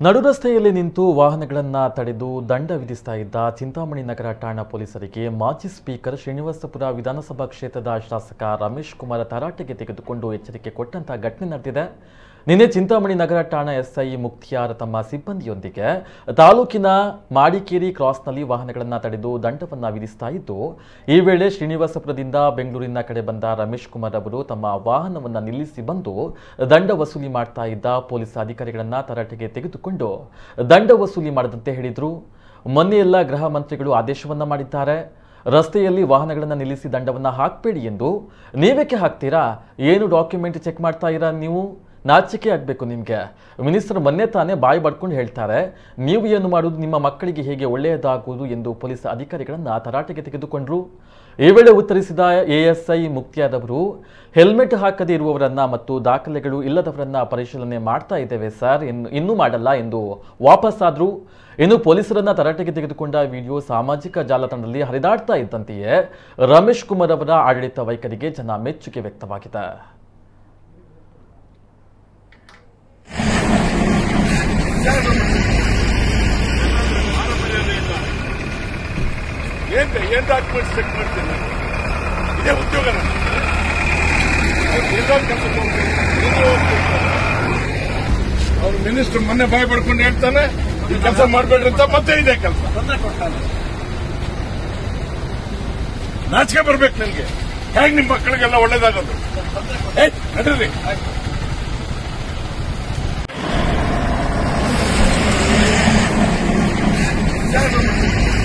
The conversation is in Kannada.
ನಡು ರಸ್ತೆಯಲ್ಲಿ ನಿಂತು ವಾಹನಗಳನ್ನ ತಡೆದು ದಂಡ ವಿಧಿಸ್ತಾ ಇದ್ದ ಚಿಂತಾಮಣಿ ನಗರ ಠಾಣಾ ಪೊಲೀಸರಿಗೆ ಮಾಜಿ ಸ್ಪೀಕರ್ ಶ್ರೀನಿವಾಸಪುರ ವಿಧಾನಸಭಾ ಕ್ಷೇತ್ರದ ಶಾಸಕ ರಮೇಶ್ ಕುಮಾರ್ ತರಾಟೆಗೆ ತೆಗೆದುಕೊಂಡು ಎಚ್ಚರಿಕೆ ಕೊಟ್ಟಂತ ಘಟನೆ ನಡೆದಿದೆ ನಿನ್ನೆ ಚಿಂತಾಮಣಿ ನಗರ ಠಾಣಾ ಎಸ್ಐ ಮುಕ್ತಿಯಾರ್ ತಮ್ಮ ಸಿಬ್ಬಂದಿಯೊಂದಿಗೆ ತಾಲೂಕಿನ ಮಾಡಿಕೇರಿ ಕ್ರಾಸ್ನಲ್ಲಿ ವಾಹನಗಳನ್ನು ತಡೆದು ದಂಡವನ್ನ ವಿಧಿಸ್ತಾ ಇದ್ದು ಈ ವೇಳೆ ಶ್ರೀನಿವಾಸಪುರದಿಂದ ಬೆಂಗಳೂರಿನ ಕಡೆ ಬಂದ ರಮೇಶ್ ಕುಮಾರ್ ಅವರು ತಮ್ಮ ವಾಹನವನ್ನ ನಿಲ್ಲಿಸಿ ಬಂದು ದಂಡ ವಸೂಲಿ ಮಾಡ್ತಾ ಇದ್ದ ಪೊಲೀಸ್ ಅಧಿಕಾರಿಗಳನ್ನ ತರಾಟೆಗೆ ತೆಗೆದುಕೊಂಡು ದಂಡ ವಸೂಲಿ ಮಾಡದಂತೆ ಹೇಳಿದ್ರು ಮೊನ್ನೆ ಎಲ್ಲ ಗೃಹ ಮಂತ್ರಿಗಳು ಆದೇಶವನ್ನ ಮಾಡಿದ್ದಾರೆ ರಸ್ತೆಯಲ್ಲಿ ವಾಹನಗಳನ್ನು ನಿಲ್ಲಿಸಿ ದಂಡವನ್ನ ಹಾಕಬೇಡಿ ಎಂದು ನೀವೇಕೆ ಹಾಕ್ತೀರಾ ಏನು ಡಾಕ್ಯುಮೆಂಟ್ ಚೆಕ್ ಮಾಡ್ತಾ ಇರಾ ನೀವು ನಾಚಿಕೆ ಆಗಬೇಕು ನಿಮಗೆ ಮಿನಿಸ್ಟರ್ ಮೊನ್ನೆ ತಾನೇ ಬಾಯಿ ಬಡ್ಕೊಂಡು ಹೇಳ್ತಾರೆ ನೀವು ಏನು ಮಾಡುವುದು ನಿಮ್ಮ ಮಕ್ಕಳಿಗೆ ಹೇಗೆ ಒಳ್ಳೆಯದಾಗುವುದು ಎಂದು ಪೊಲೀಸ್ ಅಧಿಕಾರಿಗಳನ್ನ ತರಾಟೆಗೆ ತೆಗೆದುಕೊಂಡ್ರು ಈ ವೇಳೆ ಉತ್ತರಿಸಿದ ಎಎಸ್ಐ ಮುಕ್ತಿಯಾದವರು ಹೆಲ್ಮೆಟ್ ಹಾಕದೇ ಇರುವವರನ್ನ ಮತ್ತು ದಾಖಲೆಗಳು ಇಲ್ಲದವರನ್ನ ಪರಿಶೀಲನೆ ಮಾಡ್ತಾ ಇದ್ದೇವೆ ಸರ್ ಇನ್ನು ಇನ್ನೂ ಮಾಡಲ್ಲ ಎಂದು ವಾಪಸ್ಸಾದ್ರು ಇನ್ನು ಪೊಲೀಸರನ್ನ ತರಾಟೆಗೆ ತೆಗೆದುಕೊಂಡ ವಿಡಿಯೋ ಸಾಮಾಜಿಕ ಜಾಲತಾಣದಲ್ಲಿ ಹರಿದಾಡ್ತಾ ಇದ್ದಂತೆಯೇ ರಮೇಶ್ ಕುಮಾರ್ ಅವರ ಆಡಳಿತ ವೈಖರಿಗೆ ಜನ ಮೆಚ್ಚುಗೆ ವ್ಯಕ್ತವಾಗಿದೆ ಏನ್ ಏನ್ ಡಾಕ್ಯುಮೆಂಟ್ಸ್ ಚೆಕ್ ಮಾಡ್ತೀನಿ ನಾನು? ಇದೇ ಉದ್ಯೋಗ ನನಗೆ. ಅವ್ರು ಎಲ್ಲೋ ಕೆಲ್ಸಕ್ಕೆ ಹೋಗ್ಬೇಕು. ಎಲ್ಲೋ ಹೋಗ್ಬೇಕು. ಅವ್ರು ಮಿನಿಸ್ಟರ್ ಮೊನ್ನೆ ಬಾಯ್ ಪಡ್ಕೊಂಡು ಹೇಳ್ತಾನೆ ಈ ಕೆಲಸ ಮಾಡ್ಬೇಡ್ರಿ ಅಂತ ಮತ್ತೆ ಇದೆ ಕೆಲಸ ನಾಚಿಕೆ ಬರ್ಬೇಕು ನನಗೆ ಹೇಗೆ ನಿಮ್ಮ ಮಕ್ಕಳಿಗೆಲ್ಲ ಒಳ್ಳೇದಾಗೋದು ಏ ನಡೀರಿ ಸರ್,